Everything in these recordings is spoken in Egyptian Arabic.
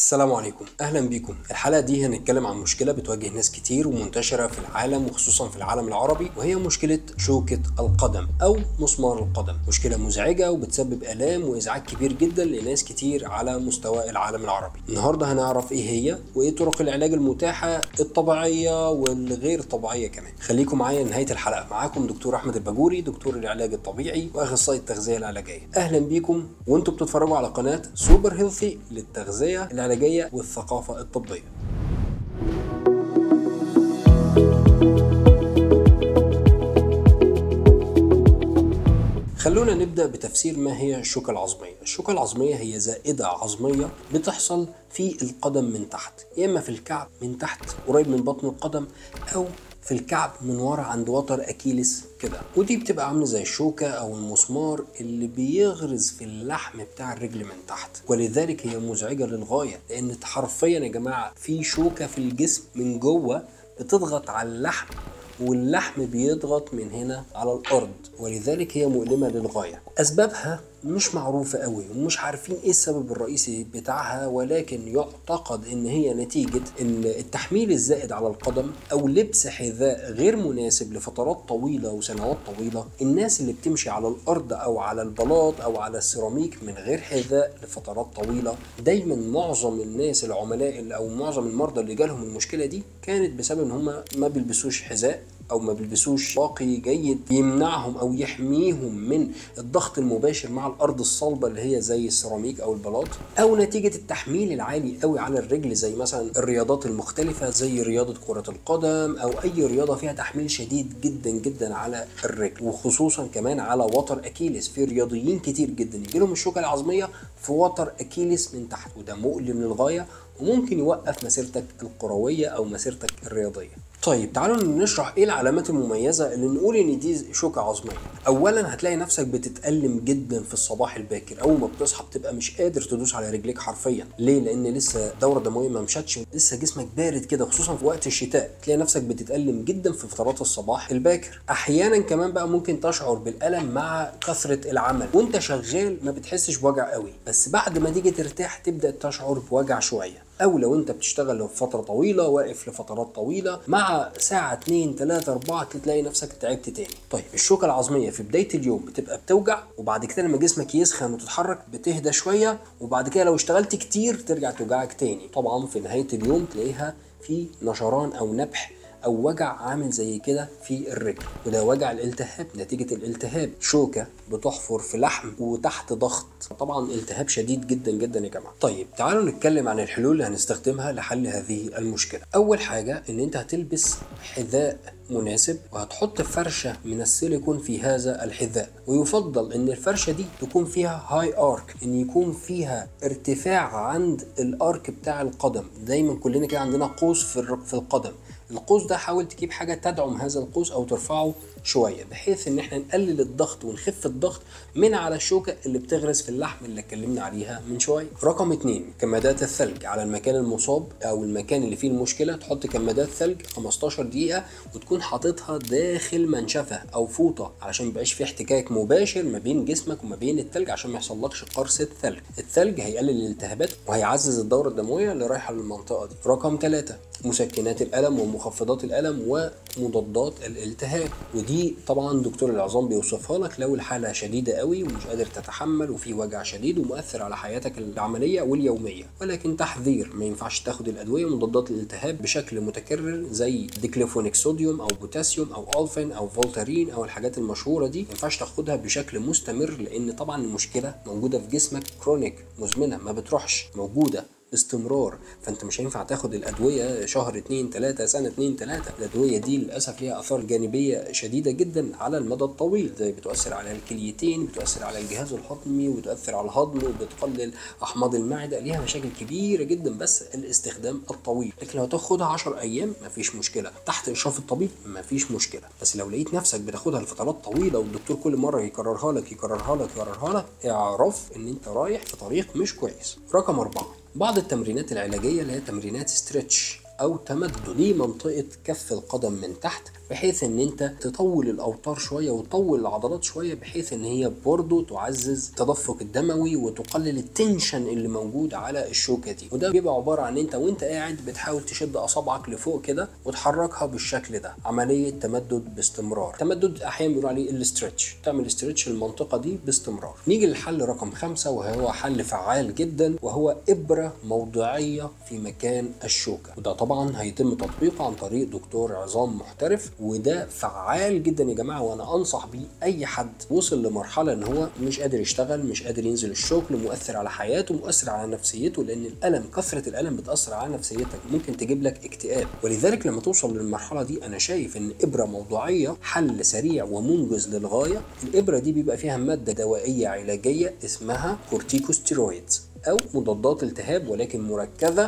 السلام عليكم اهلا بيكم الحلقه دي هنتكلم عن مشكله بتواجه ناس كتير ومنتشره في العالم وخصوصا في العالم العربي وهي مشكله شوكه القدم او مسمار القدم مشكله مزعجه وبتسبب الام وازعاج كبير جدا لناس كتير على مستوى العالم العربي النهارده هنعرف ايه هي وايه طرق العلاج المتاحه الطبيعيه والغير طبيعيه كمان خليكم معايا لنهايه الحلقه معاكم دكتور احمد الباجوري دكتور العلاج الطبيعي واخصائي التغذيه العلاجيه اهلا بيكم وانتم بتتفرجوا على قناه سوبر هيلثي للتغذيه العلاجيه والثقافه الطبيه خلونا نبدا بتفسير ما هي الشوكه العظميه الشوكه العظميه هي زائده عظميه بتحصل في القدم من تحت يا اما في الكعب من تحت قريب من بطن القدم او في الكعب من ورا عند وتر اكيلس كده ودي بتبقى عامله زي الشوكه او المسمار اللي بيغرز في اللحم بتاع الرجل من تحت ولذلك هي مزعجه للغايه لان حرفيا يا جماعه في شوكه في الجسم من جوه بتضغط على اللحم واللحم بيضغط من هنا على الارض ولذلك هي مؤلمه للغايه اسبابها مش معروفة قوي ومش عارفين ايه السبب الرئيسي بتاعها ولكن يعتقد ان هي نتيجة ان التحميل الزائد على القدم او لبس حذاء غير مناسب لفترات طويلة وسنوات طويلة الناس اللي بتمشي على الارض او على البلاط او على السيراميك من غير حذاء لفترات طويلة دايما معظم الناس العملاء او معظم المرضى اللي جالهم المشكلة دي كانت بسبب ان هم ما بيلبسوش حذاء او ما بيلبسوش واقي جيد يمنعهم او يحميهم من الضغط المباشر مع الارض الصلبه اللي هي زي السيراميك او البلاط او نتيجه التحميل العالي قوي على الرجل زي مثلا الرياضات المختلفه زي رياضه كره القدم او اي رياضه فيها تحميل شديد جدا جدا على الرجل وخصوصا كمان على وتر اكيلس في رياضيين كتير جدا يجي لهم الشوكه العظميه في وتر اكيلس من تحت وده مؤلم للغايه وممكن يوقف مسيرتك الكرويه او مسيرتك الرياضيه طيب تعالوا نشرح ايه العلامات المميزه اللي نقول ان دي شوكه عظميه اولا هتلاقي نفسك بتتالم جدا في الصباح الباكر اول ما بتصحى بتبقى مش قادر تدوس على رجليك حرفيا ليه لان لسه الدوره الدمويه ما مشتش لسه جسمك بارد كده خصوصا في وقت الشتاء تلاقي نفسك بتتالم جدا في فترات الصباح الباكر احيانا كمان بقى ممكن تشعر بالالم مع كثره العمل وانت شغال ما بتحسش بوجع قوي بس بعد ما تيجي ترتاح تبدا تشعر بوجع شويه او لو انت بتشتغل لفتره طويله واقف لفترات طويله مع ساعه 2 3 4 تلاقي نفسك تعبت تاني طيب الشوكه العظميه في بدايه اليوم بتبقى بتوجع وبعد كده لما جسمك يسخن وتتحرك بتهدى شويه وبعد كده لو اشتغلت كتير ترجع توجعك تاني طبعا في نهايه اليوم تلاقيها في نشران او نبح او وجع عامل زي كده في الرجل وده وجع الالتهاب نتيجه الالتهاب شوكه بتحفر في لحم وتحت ضغط طبعا التهاب شديد جدا جدا يا جماعه طيب تعالوا نتكلم عن الحلول اللي هنستخدمها لحل هذه المشكله اول حاجه ان انت هتلبس حذاء مناسب وهتحط فرشة من السيليكون في هذا الحذاء ويفضل ان الفرشة دي تكون فيها هاي ارك ان يكون فيها ارتفاع عند الارك بتاع القدم دايما كلنا كده عندنا قوس في في القدم القوس ده حاول تجيب حاجة تدعم هذا القوس او ترفعه شويه بحيث ان احنا نقلل الضغط ونخف الضغط من على الشوكه اللي بتغرز في اللحم اللي اتكلمنا عليها من شويه. رقم اتنين كمادات الثلج على المكان المصاب او المكان اللي فيه المشكله تحط كمادات ثلج 15 دقيقه وتكون حاططها داخل منشفه او فوطه علشان ميبقاش في احتكاك مباشر ما بين جسمك وما بين الثلج عشان ما يحصلكش قرصه ثلج. الثلج هيقلل الالتهابات وهيعزز الدوره الدمويه اللي رايحه للمنطقه دي. رقم ثلاثة مسكنات الالم ومخفضات الالم ومضادات الالتهاب ودي دي طبعا دكتور العظام بيوصفها لك لو الحاله شديده قوي ومش قادر تتحمل وفي وجع شديد ومؤثر على حياتك العمليه واليوميه ولكن تحذير ما ينفعش تاخد الادويه مضادات الالتهاب بشكل متكرر زي ديكليفونيك صوديوم او بوتاسيوم او الفين او فولتارين او الحاجات المشهوره دي ما ينفعش تاخدها بشكل مستمر لان طبعا المشكله موجوده في جسمك كرونيك مزمنه ما بتروحش موجوده باستمرار فانت مش هينفع تاخد الادويه شهر اتنين تلاته سنه اتنين تلاته الادويه دي للاسف ليها اثار جانبيه شديده جدا على المدى الطويل زي بتؤثر على الكليتين بتؤثر على الجهاز الهضمي وبتؤثر على الهضم وبتقلل احماض المعده ليها مشاكل كبيره جدا بس الاستخدام الطويل لكن لو تاخدها 10 ايام مفيش مشكله تحت اشراف الطبيب مفيش مشكله بس لو لقيت نفسك بتاخدها لفترات طويله والدكتور كل مره يكررها لك يكررها لك يكررها لك اعرف ان انت رايح في طريق مش كويس رقم أربعة بعض التمرينات العلاجية اللي هي تمرينات ستريتش أو تمدد لمنطقة كف القدم من تحت بحيث ان انت تطول الاوتار شويه وتطول العضلات شويه بحيث ان هي برضه تعزز التدفق الدموي وتقلل التنشن اللي موجود على الشوكه دي وده بيبقى عباره عن انت وانت قاعد بتحاول تشد اصابعك لفوق كده وتحركها بالشكل ده عمليه تمدد باستمرار تمدد احيانا بيقولوا عليه الاسترتش تعمل استرتش المنطقه دي باستمرار نيجي للحل رقم خمسة وهو حل فعال جدا وهو ابره موضعيه في مكان الشوكه وده طبعا هيتم تطبيقه عن طريق دكتور عظام محترف وده فعال جدا يا جماعه وانا انصح بيه اي حد وصل لمرحله ان هو مش قادر يشتغل مش قادر ينزل الشغل مؤثر على حياته مؤثر على نفسيته لان الالم كثره الالم بتاثر على نفسيتك ممكن تجيب لك اكتئاب ولذلك لما توصل للمرحله دي انا شايف ان ابره موضوعيه حل سريع ومنجز للغايه الابره دي بيبقى فيها ماده دوائيه علاجيه اسمها كورتيكوستيرويدز او مضادات التهاب ولكن مركزه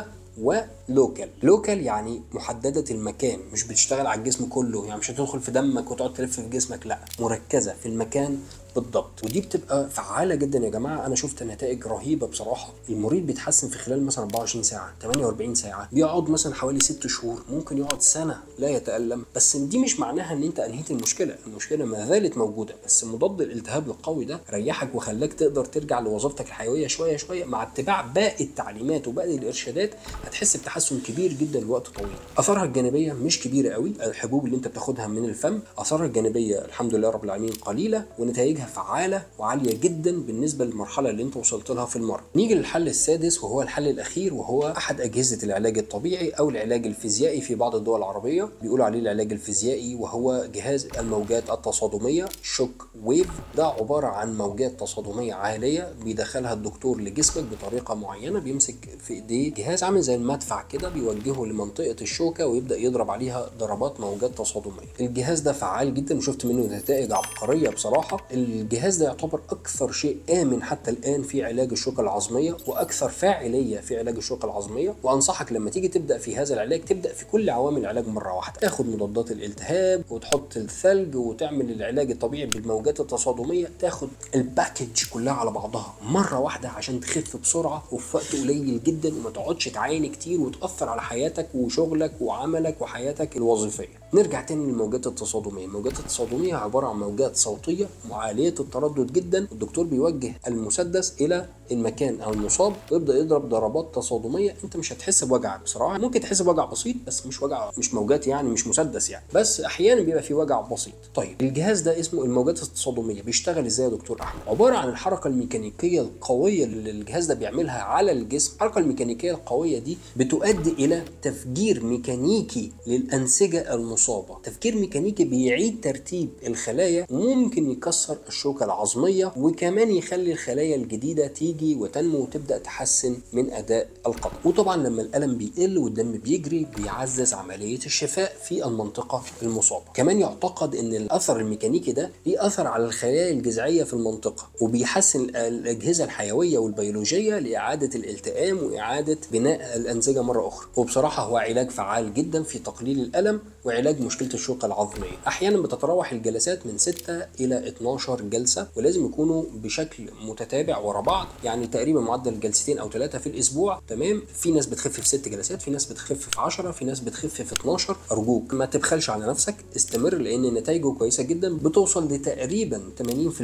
ولوكال لوكال يعني محددة المكان مش بتشتغل على الجسم كله يعني مش هتدخل في دمك وتقعد تلف في جسمك لا مركزة في المكان بالضبط ودي بتبقى فعاله جدا يا جماعه انا شفت نتائج رهيبه بصراحه المريض بيتحسن في خلال مثلا 24 ساعه 48 ساعه بيقعد مثلا حوالي 6 شهور ممكن يقعد سنه لا يتالم بس دي مش معناها ان انت انهيت المشكله المشكله ما زالت موجوده بس مضاد الالتهاب القوي ده ريحك وخلاك تقدر ترجع لوظيفتك الحيويه شويه شويه مع اتباع باقي التعليمات وباقي الارشادات هتحس بتحسن كبير جدا لوقت طويل اثارها الجانبيه مش كبيره قوي الحبوب اللي انت بتاخدها من الفم اثارها الجانبيه الحمد لله رب العالمين قليله ونتائجها فعاله وعاليه جدا بالنسبه للمرحله اللي انت وصلت لها في المرض. نيجي للحل السادس وهو الحل الاخير وهو احد اجهزه العلاج الطبيعي او العلاج الفيزيائي في بعض الدول العربيه بيقولوا عليه العلاج الفيزيائي وهو جهاز الموجات التصادميه شوك ويف ده عباره عن موجات تصادميه عاليه بيدخلها الدكتور لجسمك بطريقه معينه بيمسك في ايديه جهاز عامل زي المدفع كده بيوجهه لمنطقه الشوكه ويبدا يضرب عليها ضربات موجات تصادميه. الجهاز ده فعال جدا وشفت منه نتائج عبقريه بصراحه. الجهاز ده يعتبر اكثر شيء امن حتى الان في علاج الشوكه العظميه واكثر فاعليه في علاج الشوكه العظميه وانصحك لما تيجي تبدا في هذا العلاج تبدا في كل عوامل العلاج مره واحده تاخد مضادات الالتهاب وتحط الثلج وتعمل العلاج الطبيعي بالموجات التصادميه تاخد الباكج كلها على بعضها مره واحده عشان تخف بسرعه وفي وقت قليل جدا وما تقعدش تعاني كتير وتاثر على حياتك وشغلك وعملك وحياتك الوظيفيه نرجع تاني للموجات التصادميه الموجات التصادميه عباره عن موجات صوتيه وعاليه التردد جدا الدكتور بيوجه المسدس الى المكان او المصاب ويبدا يضرب ضربات تصادميه انت مش هتحس بوجع بصراحه ممكن تحس بوجع بسيط بس مش وجع مش موجات يعني مش مسدس يعني بس احيانا بيبقى في وجع بسيط طيب الجهاز ده اسمه الموجات التصادميه بيشتغل ازاي يا دكتور احمد عباره عن الحركه الميكانيكيه القويه اللي الجهاز ده بيعملها على الجسم الحركه الميكانيكيه القويه دي بتؤدي الى تفجير ميكانيكي للانسجه المصابه تفجير ميكانيكي بيعيد ترتيب الخلايا وممكن يكسر الشوكه العظميه وكمان يخلي الخلايا الجديده تيجي وتنمو وتبدا تحسن من اداء القلب وطبعا لما الالم بيقل والدم بيجري بيعزز عمليه الشفاء في المنطقه المصابه كمان يعتقد ان الاثر الميكانيكي ده ليه اثر على الخلايا الجذعيه في المنطقه وبيحسن الاجهزه الحيويه والبيولوجيه لاعاده الالتئام واعاده بناء الانسجه مره اخرى وبصراحه هو علاج فعال جدا في تقليل الالم وعلاج مشكله الشوكه العظميه احيانا بتتراوح الجلسات من 6 الى 12 جلسه ولازم يكونوا بشكل متتابع ورا بعض يعني تقريبا معدل جلستين او ثلاثه في الاسبوع تمام في ناس بتخف في 6 جلسات في ناس بتخف في 10 في ناس بتخف في 12 ارجوك ما تبخلش على نفسك استمر لان نتائجه كويسه جدا بتوصل لتقريبا 80%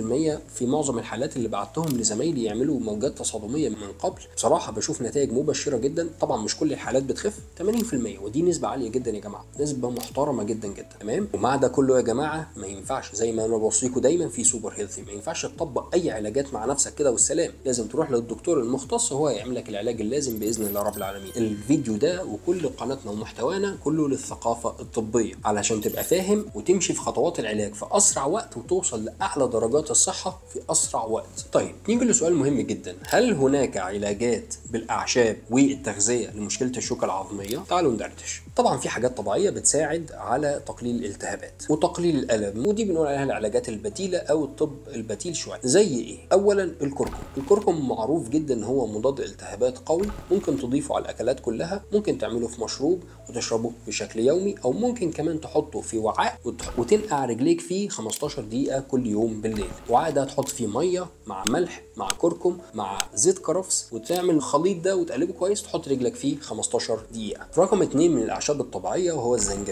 في معظم الحالات اللي بعتهم لزمايلي يعملوا موجات تصادميه من قبل بصراحه بشوف نتائج مبشره جدا طبعا مش كل الحالات بتخف 80% ودي نسبه عاليه جدا يا جماعه نسبه محترمه جدا جدا تمام ومع ده كله يا جماعه ما ينفعش زي ما انا بوصيكم دايما في سوبر هيلثي ما ينفعش تطبق اي علاجات مع نفسك كده والسلام لازم تروح للدكتور المختص هو يعمل لك العلاج اللازم باذن الله رب العالمين الفيديو ده وكل قناتنا ومحتوانا كله للثقافه الطبيه علشان تبقى فاهم وتمشي في خطوات العلاج في اسرع وقت وتوصل لاعلى درجات الصحه في اسرع وقت طيب نيجي لسؤال مهم جدا هل هناك علاجات بالاعشاب والتغذيه لمشكله الشوكه العظميه تعالوا ندردش طبعا في حاجات طبيعيه بتساعد على تقليل الالتهابات وتقليل الالم ودي بنقول عليها العلاجات البديله او الطب البديل شويه زي ايه اولا الكركم الكركم معروف جدا ان هو مضاد التهابات قوي ممكن تضيفه على الاكلات كلها ممكن تعمله في مشروب وتشربه بشكل يومي او ممكن كمان تحطه في وعاء وتنقع رجليك فيه 15 دقيقه كل يوم بالليل الوعاء ده تحط فيه ميه مع ملح مع كركم مع زيت كرفس وتعمل الخليط ده وتقلبه كويس تحط رجلك فيه 15 دقيقه رقم اتنين من الاعشاب الطبيعيه وهو الزنجبيل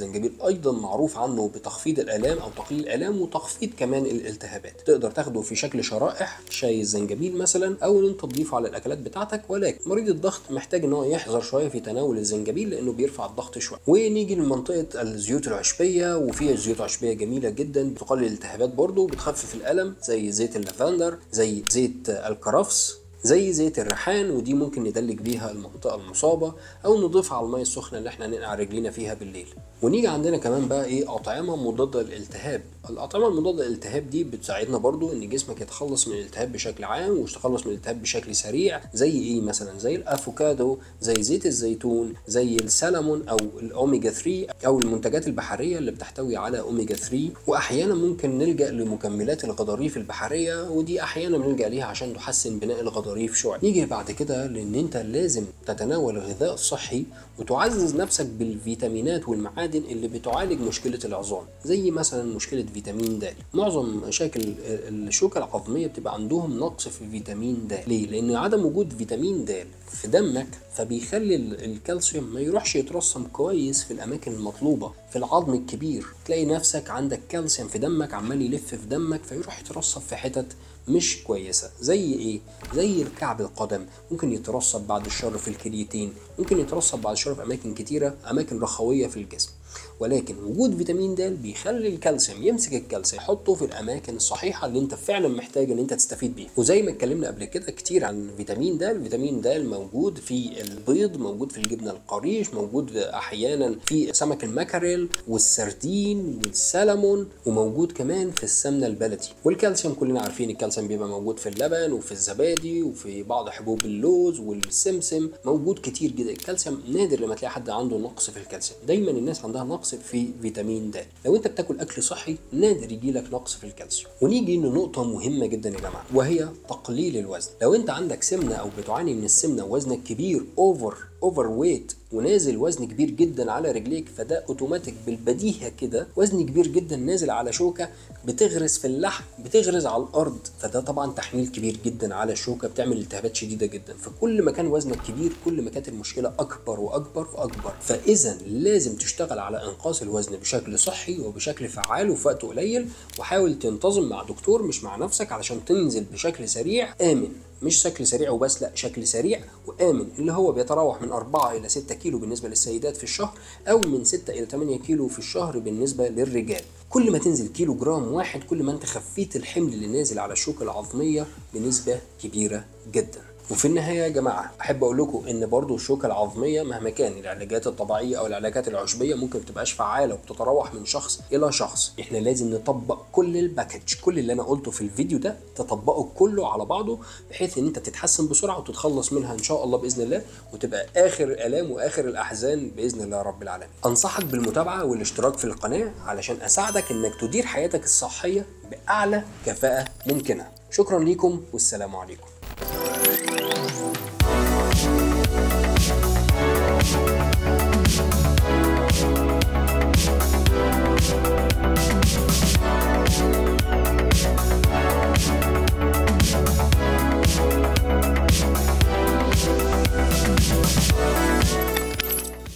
الزنجبيل ايضا معروف عنه بتخفيض الالام او تقليل الالام وتخفيض كمان الالتهابات تقدر تاخده في شكل شرائح شاي الزنجبيل مثلا او ان انت تضيفه على الاكلات بتاعتك ولكن مريض الضغط محتاج ان هو يحذر شويه في تناول الزنجبيل لانه بيرفع الضغط شويه ونيجي لمنطقه الزيوت العشبيه وفيها زيوت عشبيه جميله جدا بتقلل الالتهابات برضه بتخفف الالم زي زيت اللافندر زي زيت الكرفس زي زيت الريحان ودي ممكن ندلك بيها المنطقه المصابه او نضيفها على الميه السخنه اللي احنا ننقع رجلينا فيها بالليل ونيجي عندنا كمان بقى ايه اطعمه مضاده للالتهاب الاطعمه المضاده للالتهاب دي بتساعدنا برضو ان جسمك يتخلص من الالتهاب بشكل عام ويتخلص من الالتهاب بشكل سريع زي ايه مثلا زي الافوكادو زي زيت الزيتون زي السلمون او الاوميجا 3 او المنتجات البحريه اللي بتحتوي على اوميجا 3 واحيانا ممكن نلجا لمكملات الغضاريف البحريه ودي احيانا بنلجا ليها عشان تحسن بناء الغضاريف شويه نيجي بعد كده لان انت لازم تتناول الغذاء الصحي وتعزز نفسك بالفيتامينات والمعادن اللي بتعالج مشكله العظام زي مثلا مشكله فيتامين د معظم مشاكل الشوكه العظميه بتبقى عندهم نقص في فيتامين د ليه لان عدم وجود فيتامين د في دمك فبيخلي الكالسيوم ما يروحش يترسم كويس في الاماكن المطلوبه في العظم الكبير تلاقي نفسك عندك كالسيوم في دمك عمال يلف في دمك فيروح يترسب في حتت مش كويسة زي ايه؟ زي الكعب القدم ممكن يترسب بعد الشر في الكرياتين ممكن يترسب بعد الشر في اماكن كتيرة اماكن رخوية في الجسم ولكن وجود فيتامين د بيخلي الكالسيوم يمسك الكالسيوم يحطه في الاماكن الصحيحه اللي انت فعلا محتاج ان انت تستفيد بيها وزي ما اتكلمنا قبل كده كتير عن فيتامين د الفيتامين د موجود في البيض موجود في الجبنه القريش موجود احيانا في سمك المكريل والسردين والسلمون وموجود كمان في السمنه البلدي والكالسيوم كلنا عارفين الكالسيوم بيبقى موجود في اللبن وفي الزبادي وفي بعض حبوب اللوز والسمسم موجود كتير جدا الكالسيوم نادر لما تلاقي حد عنده نقص في الكالسيوم دايما الناس عندها نقص في فيتامين د لو انت بتاكل اكل صحي نادر يجي لك نقص في الكالسيوم ونيجي لنقطه مهمه جدا يا جماعه وهي تقليل الوزن لو انت عندك سمنه او بتعاني من السمنه ووزنك كبير اوفر اوفر ويت ونازل وزن كبير جدا على رجليك فده اوتوماتيك بالبديهه كده وزن كبير جدا نازل على شوكه بتغرز في اللحم بتغرز على الارض فده طبعا تحميل كبير جدا على الشوكه بتعمل التهابات شديده جدا فكل ما كان وزنك كبير كل ما كانت المشكله اكبر واكبر واكبر فاذا لازم تشتغل على انقاص الوزن بشكل صحي وبشكل فعال وفي وقت قليل وحاول تنتظم مع دكتور مش مع نفسك علشان تنزل بشكل سريع امن مش شكل سريع وبس لا شكل سريع وامن اللي هو بيتراوح من 4 الى 6 كيلو بالنسبه للسيدات في الشهر او من 6 الى 8 كيلو في الشهر بالنسبه للرجال كل ما تنزل كيلو جرام واحد كل ما انت خفيت الحمل اللي نازل على الشوكه العظميه بنسبه كبيره جدا وفي النهاية يا جماعة أحب أقول لكم إن برضو الشوكة العظمية مهما كان العلاجات الطبيعية أو العلاجات العشبية ممكن متبقاش فعالة وبتتراوح من شخص إلى شخص إحنا لازم نطبق كل الباكج كل اللي أنا قلته في الفيديو ده تطبقه كله على بعضه بحيث إن أنت تتحسن بسرعة وتتخلص منها إن شاء الله بإذن الله وتبقى آخر الآلام وآخر الأحزان بإذن الله رب العالمين أنصحك بالمتابعة والاشتراك في القناة علشان أساعدك إنك تدير حياتك الصحية بأعلى كفاءة ممكنة شكرا ليكم والسلام عليكم